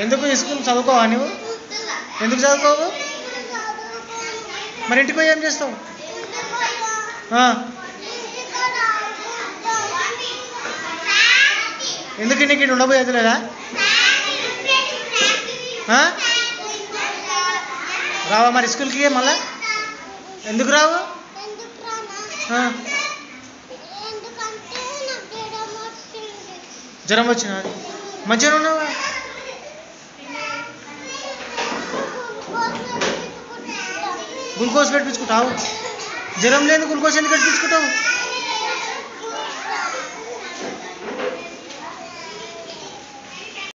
ఎందుకు ఈ స్కూల్ చదువుకోవా నువ్వు ఎందుకు చదువుకోవు మరి ఇంటికి పోయి ఏం చేస్తావు ఆ, ఎందుకు నీకు ఇక్కడ ఉండబోయేది లేదా ఆ? రావా మరి స్కూల్కి మళ్ళా ఎందుకు రావు ఆ, ఎందుకంటే నాకు జ్వరం వచ్చింది జ్వరం వచ్చినది మంచిగా ఉన్నావా గ్లూకోజ్ పెట్టించుకుంటావు జ్వరం లేదు గ్లూకోజ్ ఎందుకు పెట్టించుకుంటావు